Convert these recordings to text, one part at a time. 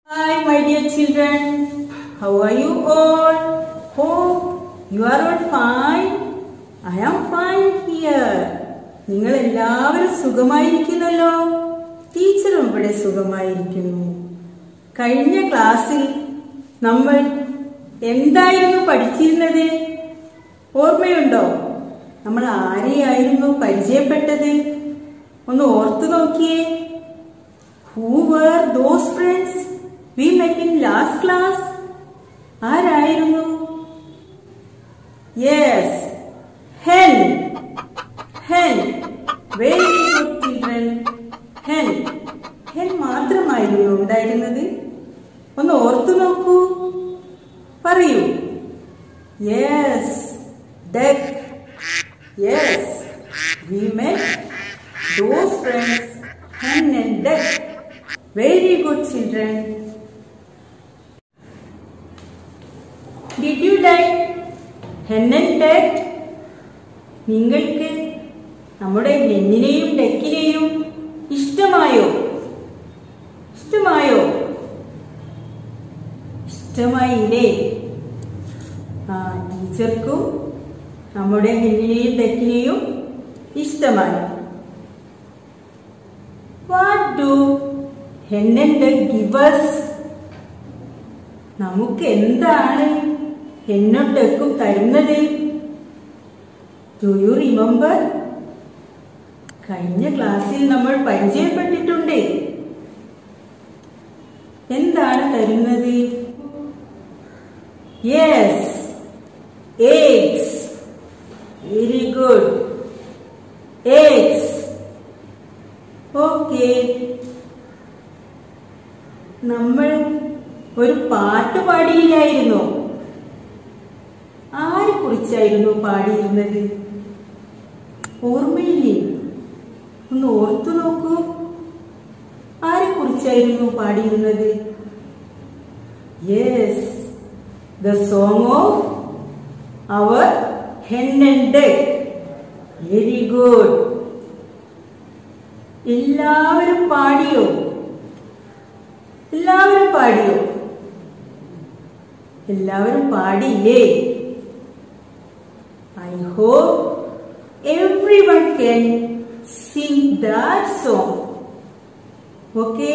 Hi, my dear children. How are you all? Hope you are all fine. I am fine here. നിങ്ങൾ എല്ലാവരും സുഖമായിരിക്കുന്നല്ലോ ടീച്ചറും ഇവിടെ സുഖമായിരിക്കുന്നു കഴിഞ്ഞ ക്ലാസ്സിൽ നമ്മൾ എന്തായിരുന്നു പഠിച്ചിരുന്നത് ഓർമ്മയുണ്ടോ നമ്മൾ ആരെയായിരുന്നു പരിചയപ്പെട്ടത് ഒന്ന് ഓർത്തു നോക്കിയേ who were those friends we met in last class ആരായിരുന്നു yes hen hen very good children hen hen മാത്രമായിരുന്നു ഉണ്ടായിരുന്നത് ഒന്ന് ഓർത്തു നോക്കൂ പറയൂ yes duck yes we met those friends hen and duck very good children did you like hen and duck നിങ്ങൾക്ക് നമ്മുടെ ഹെന്നിനെയും ഡക്കിനെയും ഇഷ്ടമായോ ഇഷ്ടമായോ ഇഷ്ടമായില്ലേ ആ ടീച്ചർക്കും നമ്മുടെ ഹെന്നിനെയും ഡക്കിനെയും ഇഷ്ടമായി what do hen and duck give us നമുക്ക് എന്താണ് ഹെന്നും ഡക്കും തരുന്നത് ഡു യു റിമെമ്പർ കഴിഞ്ഞ ക്ലാസ്സിൽ നമ്മൾ പരിചയപ്പെട്ടിട്ടുണ്ട് എന്താണ് തരുന്നത് yes eggs very good eggs okay നമ്മൾ ഒരു പാട്ട് പാടിയില്ലായിരുന്നോ ആരെ കുറിച്ചായിരുന്നു പാടിയിരുന്നത് ഓർമ്മയില്ലേ ഒന്ന് ഓർത്തു നോക്കൂ ആരെ കുറിച്ചായിരുന്നു പാടിയിരുന്നത് yes the song of our hen and duck very good എല്ലാവരും പാടിയോ എല്ലാവരും പാടിയോ എല്ലാവരും പാടിയില്ലേ I hope everyone can sing that song okay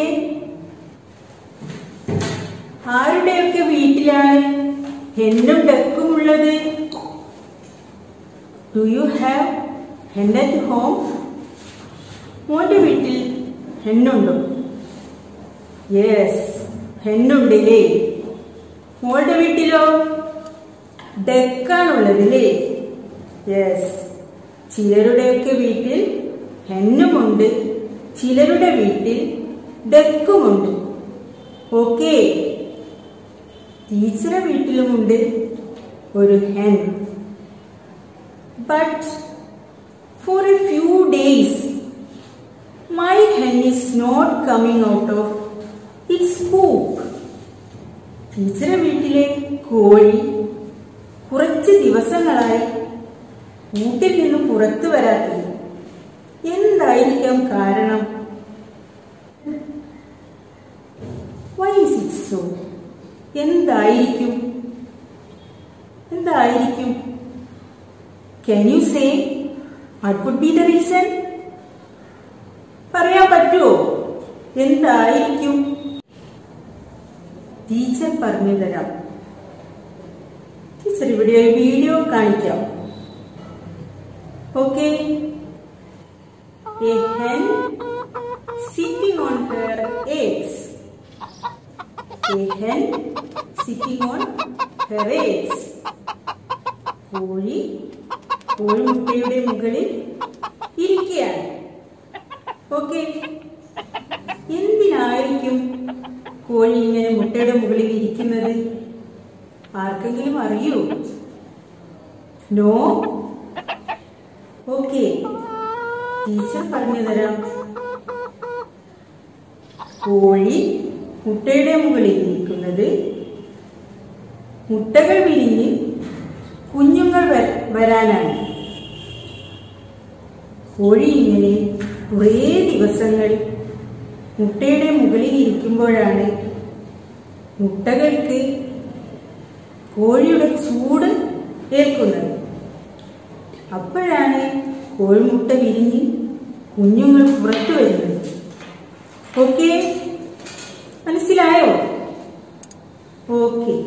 ആരുടെയൊക്കെ വീട്ടിലാണ് ഹെന്നും ഡക്കും ഉള്ളത് do you have hen at home മോന്റെ വീട്ടിൽ ഹെണ്ണുണ്ടോ യെസ് ഹെണ്ണുണ്ടല്ലേ മോളുടെ വീട്ടിലോ ഡെക്കാണുള്ളതില്ലേ യെസ് ചിലരുടെയൊക്കെ വീട്ടിൽ ഹെണ്ണുമുണ്ട് ചിലരുടെ വീട്ടിൽ ഡെക്കുമുണ്ട് ഓക്കെ ടീച്ചറെ വീട്ടിലുമുണ്ട് ഒരു hen but for a few days My hen is not coming out of its coop. ടീച്ചറെ വീട്ടിലെ കോഴി കുറച്ച് ദിവസങ്ങളായി കൂട്ടിൽ നിന്ന് പുറത്തു വരാത്തത് എന്തായിരിക്കാം കാരണം വൈ ഇസ് ഇറ്റ് സോ എന്തായിരിക്കും എന്തായിരിക്കും can you say what could be the reason പറയാൻ പറ്റുമോ എന്തായിരിക്കും ടീച്ചർ പറഞ്ഞു തരാം ടീച്ചർ ഇവിടെ ഒരു വീഡിയോ കാണിക്കാം okay A hen sitting on her eggs. A hen sitting on her eggs. കോഴി കോഴിമുട്ടയുടെ മുകളിൽ ഇരിക്കുകയാണ് ഓക്കെ എന്തിനായിരിക്കും കോഴി ഇങ്ങനെ മുട്ടയുടെ മുകളിൽ ഇരിക്കുന്നത് ആർക്കെങ്കിലും അറിയൂ നോ ഓക്കെ ടീച്ചർ പറഞ്ഞു തരാം കോഴി മുട്ടയുടെ മുകളിൽ ഇരിക്കുന്നത് മുട്ടകൾ വിരിഞ്ഞ് കുഞ്ഞുങ്ങൾ വ- വരാനാണ് കോഴി ഇങ്ങനെ കുറേ ദിവസങ്ങൾ മുട്ടയുടെ മുകളിൽ ഇരിക്കുമ്പോഴാണ് മുട്ടകൾക്ക് കോഴിയുടെ ചൂട് ഏൽക്കുന്നത് അപ്പോഴാണ് കോഴിമുട്ട വിരിഞ്ഞ് കുഞ്ഞുങ്ങൾ പുറത്തു വരുന്നത് ഓക്കെ മനസ്സിലായോ ഓക്കെ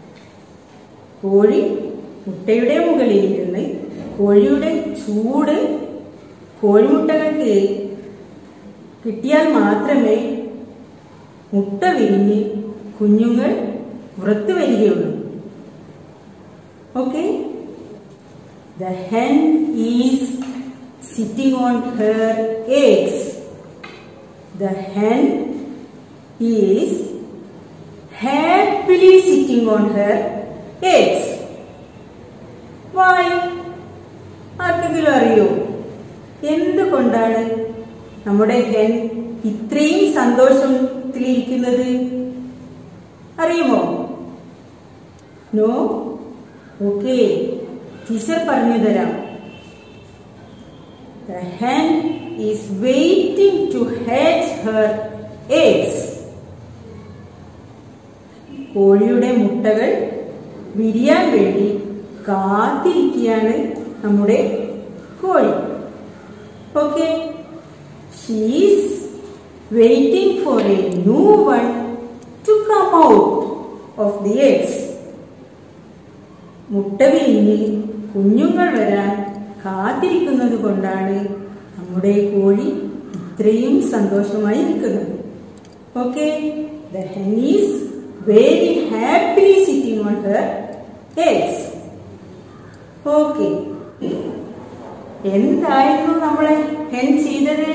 കോഴി മുട്ടയുടെ മുകളിൽ നിന്ന് കോഴിയുടെ ചൂട് കോഴിമുട്ടകൾക്ക് കിട്ടിയാൽ മാത്രമേ മുട്ട വിരിഞ്ഞ് കുഞ്ഞുങ്ങൾ പുറത്തു വരികയുള്ളൂ okay the hen is sitting on her eggs the hen is happily sitting on her eggs. Why? ആർക്കെങ്കിലും അറിയോ എന്തുകൊണ്ടാണ് നമ്മുടെ ഹെൻ ഇത്രയും സന്തോഷത്തിലിരിക്കുന്നത് അറിയുമോ നോ ഓക്കെ ടീച്ചർ പറഞ്ഞു തരാം The hen is waiting to hatch her eggs. കോഴിയുടെ മുട്ടകൾ വിരിയാൻ വേണ്ടി കാത്തിരിക്കുകയാണ് നമ്മുടെ കോഴി okay she's waiting for a new one to come out of the eggs മുട്ട വിരിഞ്ഞ് കുഞ്ഞുങ്ങൾ വരാൻ കാത്തിരിക്കുന്നത് കൊണ്ടാണ് നമ്മുടെ കോഴി ഇത്രയും സന്തോഷമായി നിൽക്കുന്നത് okay the hen is very happily sitting on her eggs okay എന്തായിരുന്നു നമ്മളെ ഹെൻ ചെയ്തത്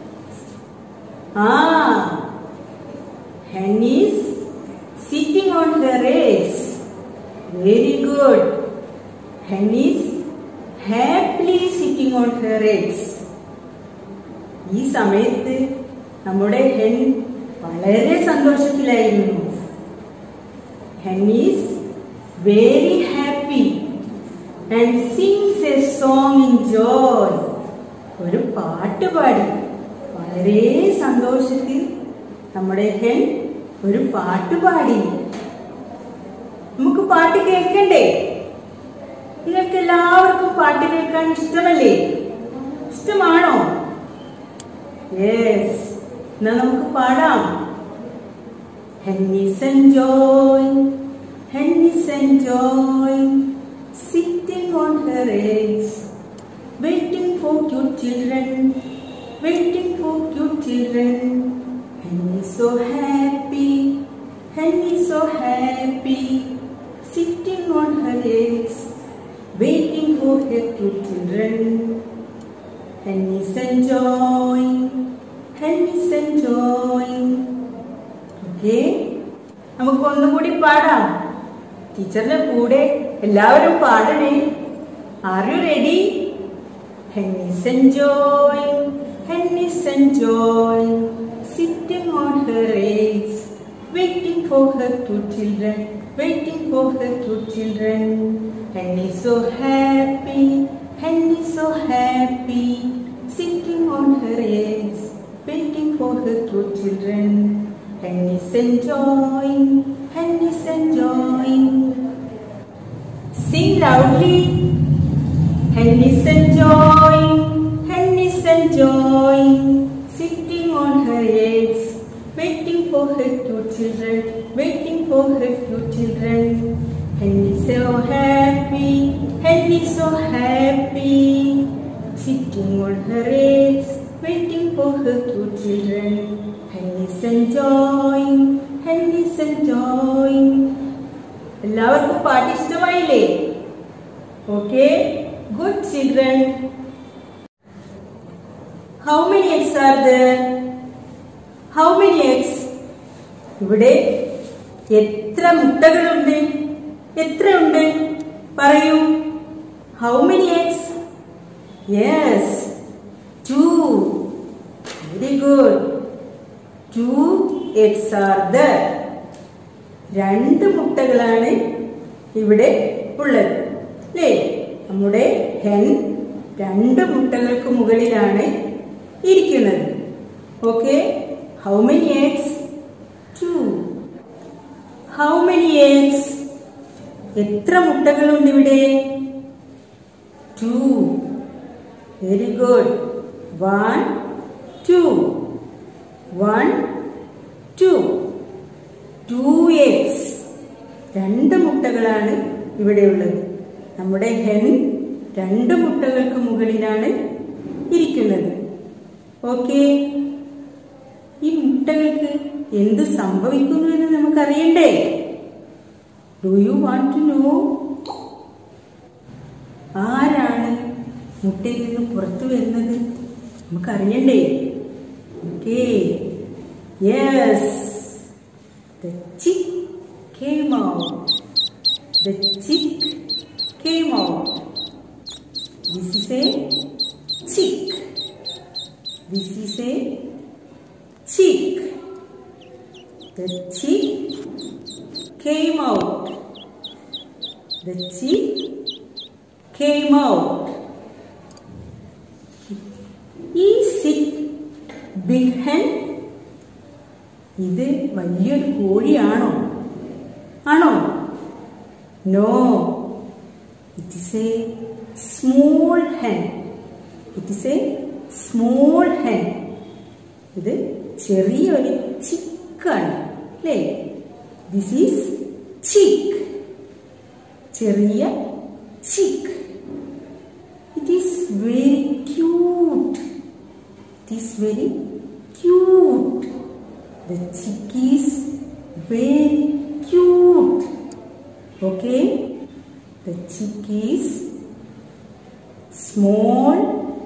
ആ hen is sitting on her eggs very good hen is happily sitting on her eggs ഈ സമയത്ത് നമ്മുടെ ഹെൻ വളരെ സന്തോഷത്തിലായിരുന്നു hen is very happy and sings a song in joy ഒരു പാട്ട് പാടി വളരെ സന്തോഷത്തിൽ നമ്മുടെ ഹെൻ ഒരു പാട്ട് പാടി നമുക്ക് പാട്ട് കേൾക്കണ്ടേ നിങ്ങൾക്ക് എല്ലാവർക്കും പാട്ട് കേൾക്കാൻ ഇഷ്ടമല്ലേ ഇഷ്ടമാണോ യെസ് എന്നാ നമുക്ക് പാടാം Henny's enjoying, Henny's enjoying, sitting on her eggs, waiting for cute children, waiting for cute children. Henny's so happy, Henny's so happy, sitting on her eggs, waiting for her cute children. Henny's enjoying, Henny's enjoying. Okay നമുക്ക് ഒന്നുകൂടി പാടാം ടീച്ചറിന്റെ കൂടെ എല്ലാവരും പാടണേ are you ready Henny's enjoy Henny's enjoy sitting on her eggs waiting for her two children waiting for her two children Henny so happy Henny so happy sitting on her eggs waiting for her two children Henny's enjoying, Henny's enjoying. Sing loudly. Henny's enjoying, Henny's enjoying. Sitting on her eggs, waiting for her two children, waiting for her two children. Henny's so happy, Henny's so happy. Sitting on her eggs, waiting for her two children. Henny's enjoying, Henny's enjoying. എല്ലാവർക്കും പാട്ട് ഇഷ്ടമായില്ലേ okay good children how many eggs are there how many eggs ഇവിടെ എത്ര മുട്ടകളുണ്ട് എത്രയുണ്ട് പറയൂ how many eggs yes two very good two eggs are there രണ്ട് മുട്ടകളാണ് ഇവിടെ ഉള്ളത് അല്ലേ നമ്മുടെ ഹെൻ രണ്ട് മുട്ടകൾക്ക് മുകളിലാണ് ഇരിക്കുന്നത് okay how many eggs two എത്ര മുട്ടകളുണ്ട് ഇവിടെ two very good one two one two two eggs രണ്ട് മുട്ടകളാണ് ഇവിടെയുള്ളത് നമ്മുടെ ഹെൻ രണ്ട് മുട്ടകൾക്ക് മുകളിലാണ് ഇരിക്കുന്നത് ഓക്കെ ഈ മുട്ടകൾക്ക് എന്ത് സംഭവിക്കുന്നു എന്ന് നമുക്കറിയണ്ടേ do you want to know ആരാണ് മുട്ടയിൽ നിന്ന് പുറത്തു വരുന്നത് നമുക്കറിയണ്ടേ okay yes the chick came out. The chick came out. This is a chick. This is a chick. The chick came out. The chick came out. Is it big hen? ഇത് വലിയൊരു കോഴിയാണോ ആണോ no it is a small hen it is a small hen ഇത് ചെറിയൊരു ചിക്കാണ് അല്ലേ this is chick ചെറിയ chick it is very cute it is very cute the chick is very cute. Okay? The chick is small,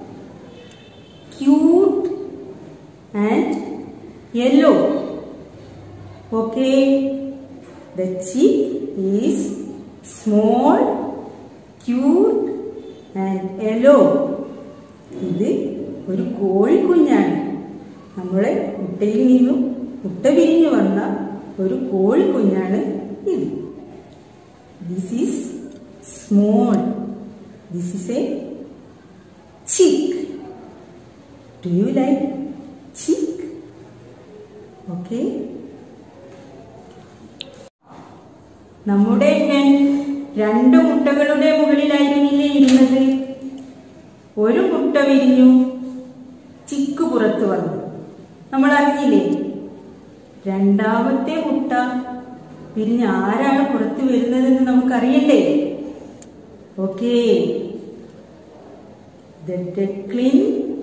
cute and yellow. Okay? The chick is small, cute and yellow. ഇത് ഒരു കോഴിക്കുഞ്ഞാണ് നമ്മൾ മുട്ടയിൽ നിന്നും മുട്ട വിരിഞ്ഞു വന്ന ഒരു കോഴിക്കുഞ്ഞാണ് ഇത് this is small this is a chick do you like chick okay നമ്മുടെ ഹെൻ രണ്ട് മുട്ടകളുടെ മുകളിലായിരുന്നില്ലേ ഇരുന്നത് ഒരു മുട്ട വിരിഞ്ഞു ചിക്ക് പുറത്തു വന്നു നമ്മൾ അറിഞ്ഞില്ലേ രണ്ടാമത്തെ മുട്ട പിരിഞ്ഞ് ആരാണ് പുറത്തു വരുന്നതെന്ന് നമുക്കറിയണ്ടേ okay The duckling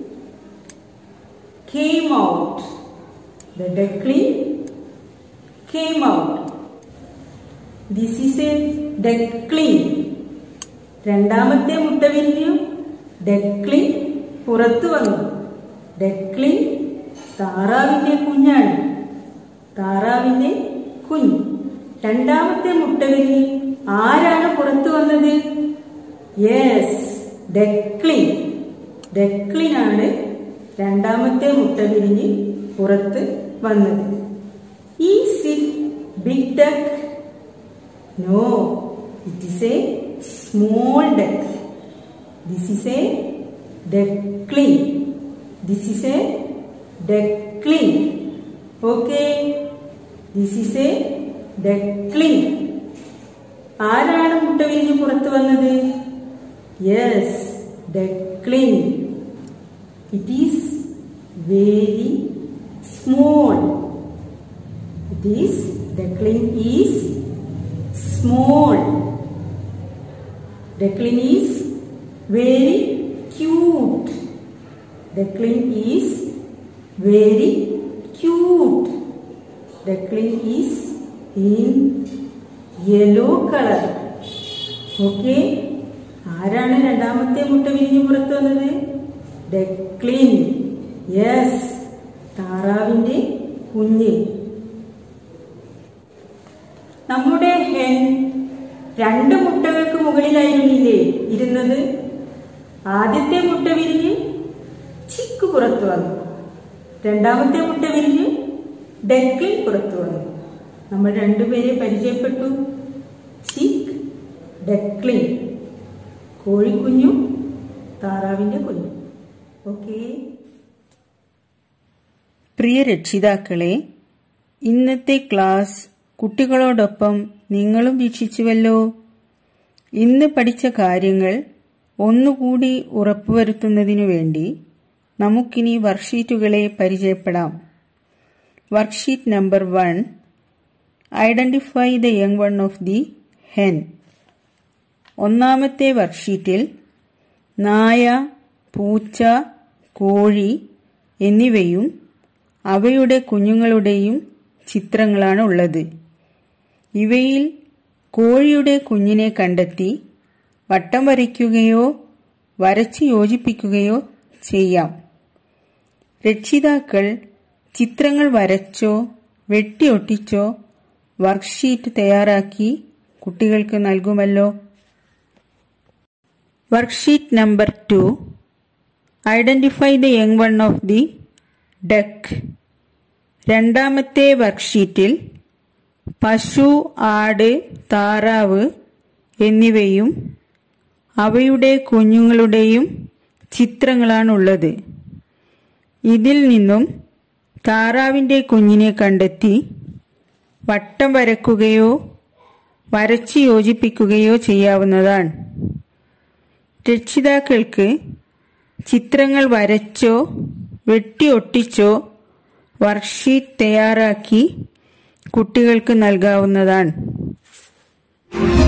came out. The duckling came out. This is a duckling. രണ്ടാമത്തെ മുട്ട വിരിഞ്ഞു ഡക്ലിംഗ് പുറത്തു വന്നു ഡക്ലിംഗ് താറാവിന്റെ കുഞ്ഞാണ് താറാവിന്റെ കുഞ്ഞ് രണ്ടാമത്തെ മുട്ട വിരിഞ്ഞ് ആരാണ് പുറത്തു വന്നത് യെസ് ഡക്ലിംഗ് ഡക്ലിനാണ് രണ്ടാമത്തെ മുട്ട വിരിഞ്ഞ് പുറത്ത് വന്നത് is it big duck no it is a small duck this is a duckling this is a duckling okay this is a duckling ആരാണ് മുട്ട വിരിഞ്ഞ് പുറത്ത് വന്നത് yes duckling it is very small it is duckling is small duckling is very cute duckling is very cute duckling is in yellow color okay ആരാണ് രണ്ടാമത്തെ മുട്ട വിരിഞ്ഞ് പുറത്തു വന്നത് ഡക്ലിൻ യെസ് താറാവിന്റെ കുഞ്ഞ് നമ്മുടെ ഹെൻ രണ്ട് മുട്ടകൾക്ക് മുകളിലായിരുന്നില്ലേ ഇരുന്നത് ആദ്യത്തെ മുട്ട വിരിഞ്ഞ് ചിക്ക് പുറത്തു വന്നു രണ്ടാമത്തെ മുട്ട വിരിഞ്ഞ് ഡെക്കിൽ പുറത്തു വന്നു നമ്മൾ രണ്ടുപേരെ പരിചയപ്പെട്ടു ചിക്ക് ഡെക്ലിൻ കോഴിക്കുഞ്ഞും താറാവിന്റെ കുഞ്ഞും ഓക്കെ പ്രിയ രക്ഷിതാക്കളെ ഇന്നത്തെ ക്ലാസ് കുട്ടികളോടൊപ്പം നിങ്ങളും വീക്ഷിച്ചുവല്ലോ ഇന്ന് പഠിച്ച കാര്യങ്ങൾ ഒന്നുകൂടി ഉറപ്പുവരുത്തുന്നതിനു വേണ്ടി നമുക്കിനി വർക്ക്ഷീറ്റുകളെ പരിചയപ്പെടാം worksheet number one identify the young one of the hen ഒന്നാമത്തെ വർക്ക്ഷീറ്റിൽ നായ പൂച്ച കോഴി എന്നിവയും അവയുടെ കുഞ്ഞുങ്ങളുടെയും ചിത്രങ്ങളാണ് ഉള്ളത് ഇവയിൽ കോഴിയുടെ കുഞ്ഞിനെ കണ്ടെത്തി വട്ടം വരയ്ക്കുകയോ വരച്ച് യോജിപ്പിക്കുകയോ ചെയ്യാം രക്ഷിതാക്കൾ ചിത്രങ്ങൾ വരച്ചോ വെട്ടിയൊട്ടിച്ചോ വർക്ക്ഷീറ്റ് തയ്യാറാക്കി കുട്ടികൾക്ക് നൽകുമല്ലോ worksheet number two identify the young one of the duck രണ്ടാമത്തെ വർക്ക്ഷീറ്റിൽ പശു ആട് താറാവ് എന്നിവയും അവയുടെ കുഞ്ഞുങ്ങളുടെയും ചിത്രങ്ങളാണുള്ളത് ഇതിൽ നിന്നും താറാവിൻ്റെ കുഞ്ഞിനെ കണ്ടെത്തി വട്ടം വരക്കുകയോ വരച്ച് യോജിപ്പിക്കുകയോ ചെയ്യാവുന്നതാണ് രക്ഷിതാക്കൾക്ക് ചിത്രങ്ങൾ വരച്ചോ വെട്ടിയൊട്ടിച്ചോ വർക്ക്ഷീറ്റ് തയ്യാറാക്കി കുട്ടികൾക്ക് നൽകാവുന്നതാണ്